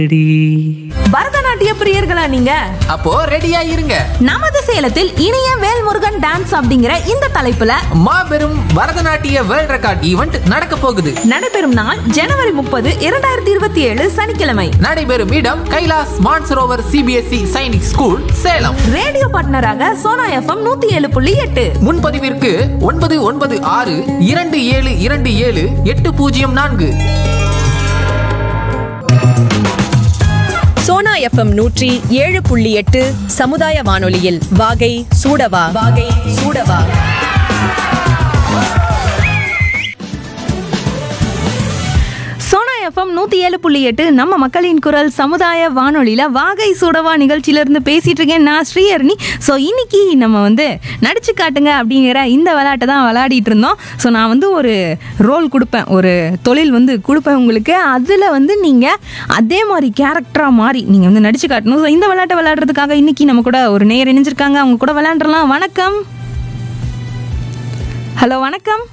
பரதநாட்டிய பிரியர்களா நீங்க அப்போ ரெடியா இருங்க நமது சேலத்தில் இனிய வேல்முருகன் டான்ஸ் அப்படிங்கிற இந்த தலைப்புல மாபெரும் பரதநாட்டிய வேர்ல்ட் ரெக்கார்ட் ஈவெண்ட் நடக்க போகுது நடைபெறும் நாள் ஜனவரி முப்பது இரண்டாயிரத்தி இருபத்தி ஏழு சனிக்கிழமை நடைபெறும் இடம் Kailash Mansarovar CBSE Sainik school Salem radio பார்ட்னராக சோனா எஃப்எம் நூத்தி ஏழு புள்ளி எட்டு முன்பதிவிற்கு ஒன்பது ஒன்பது ஆறு இரண்டு ஏழு இரண்டு ஏழு எட்டு பூஜ்ஜியம் நான்கு சோனா எஃப்எம் நூற்றி ஏழு புள்ளி எட்டு சமுதாய வானொலியில் வாகை சூடவா வாகை சூடவா சோனா எஃப்எம் நூத்தி ஏழு புள்ளி எட்டு நம்ம மக்களின் குரல் சமுதாய வானொலியில வாகை சூடவா நிகழ்ச்சியில இருந்து பேசிட்டு இருக்கேன் நான் ஸ்ரீஹரணி ஸோ இன்னைக்கு நம்ம வந்து நடிச்சு காட்டுங்க அப்படிங்கிற இந்த விளையாட்டை தான் விளையாடிட்டு இருந்தோம் ஸோ நான் வந்து ஒரு ரோல் கொடுப்பேன் ஒரு தொழில் வந்து கொடுப்பேன் உங்களுக்கு அதில் வந்து நீங்கள் அதே மாதிரி கேரக்டராக மாறி நீங்கள் வந்து நடிச்சு காட்டணும் ஸோ இந்த விளையாட்டை விளையாடுறதுக்காக இன்னைக்கு நம்ம கூட ஒரு நேர் இணைஞ்சிருக்காங்க அவங்க கூட விளையாண்டுறலாம் வணக்கம் ஹலோ வணக்கம்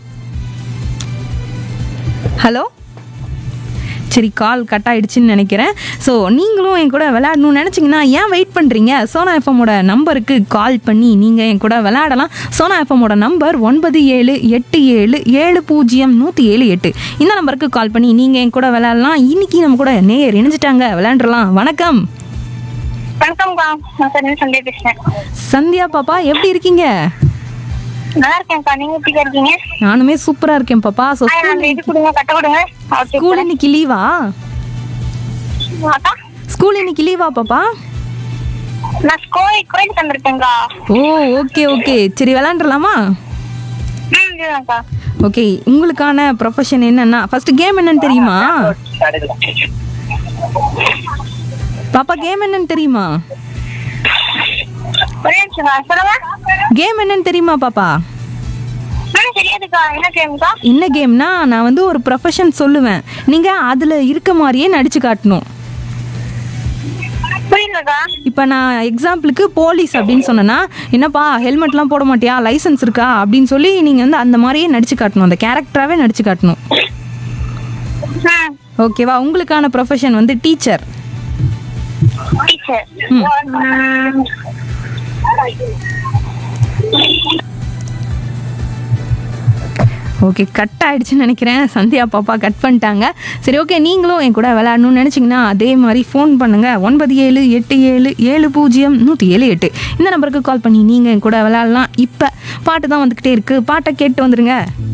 ஹலோ சரி கால் கட் ஆயிடுச்சுன்னு நினைக்கிறேன் ஸோ நீங்களும் என் கூட விளையாடணும்னு நினச்சிங்கன்னா ஏன் வெயிட் பண்ணுறீங்க சோனா எஃப்எம்மோட நம்பருக்கு கால் பண்ணி நீங்கள் என் கூட விளையாடலாம் சோனா எஃப்எம்மோட நம்பர் ஒன்பது ஏழு எட்டு ஏழு ஏழு பூஜ்ஜியம் நூற்றி ஏழு எட்டு இந்த நம்பருக்கு கால் பண்ணி நீங்கள் என் கூட விளையாடலாம் இன்னைக்கு நம்ம கூட நேயர் இணைஞ்சிட்டாங்க விளையாண்டுறலாம் வணக்கம் வணக்கம்க்கா நான் சரி சண்டே பேசுறேன் சந்தியா பாப்பா எப்படி இருக்கீங்க நல்லா இருக்கேன்க்கா நீங்க எப்படி இருக்கீங்க நானுமே சூப்பராக இருக்கேன் பாப்பா ஸோ ஆ, அந்த இது கொடுங்க கட்ட கொடுங்க ஓகே ஸ்கூல் இன்னைக்கு லீவா அக்கா ஸ்கூல் இன்னைக்கு லீவா பாப்பா நான் கோயில் கோயிலுக்கு வந்திருக்கேன்க்கா ஓ ஓகே ஓகே சரி விளையாண்டுறலாமா ம் இதுதான்க்கா ஓகே உங்களுக்கான ப்ரொஃபஷன் என்னன்னா ஃபர்ஸ்ட் கேம் என்னன்னு தெரியுமா பாப்பா கேம் என்னன்னு தெரியுமா ஒரே நிமிஷம்க்கா சொல்லுங்க கேம் என்னன்னு தெரியுமா பாப்பா ம் தெரியாதுக்கா என்ன கேம்க்கா என்ன கேம்னா நான் வந்து ஒரு ப்ரொஃபஷன் சொல்லுவேன் நீங்க அதுல இருக்க மாதிரியே நடிச்சு காட்டணும் புரியலக்கா இப்போ நான் எக்ஸாம்பிளுக்கு போலீஸ் அப்படின்னு சொன்னேன்னா என்னப்பா ஹெல்மெட்லாம் போட மாட்டியா லைசன்ஸ் இருக்கா அப்படின்னு சொல்லி நீங்கள் வந்து அந்த மாதிரியே நடிச்சு காட்டணும் அந்த கேரக்டராகவே நடிச்சு காட்டணும் ம் ஓகேவா உங்களுக்கான ப்ரொஃபஷன் வந்து டீச்சர் டீச்சர் ம். ம் ஓகே கட் ஆயிடுச்சுன்னு நினைக்கிறேன் சந்தியா பாப்பா கட் பண்ணிட்டாங்க சரி ஓகே நீங்களும் என் கூட விளையாடணும்னு நினச்சிங்கன்னா அதே மாதிரி ஃபோன் பண்ணுங்கள் ஒன்பது ஏழு எட்டு ஏழு ஏழு பூஜ்ஜியம் நூற்றி ஏழு எட்டு இந்த நம்பருக்கு கால் பண்ணி நீங்கள் என் கூட விளையாடலாம் இப்போ பாட்டு தான் வந்துக்கிட்டே இருக்குது பாட்டை கேட்டு வந்துடுங்க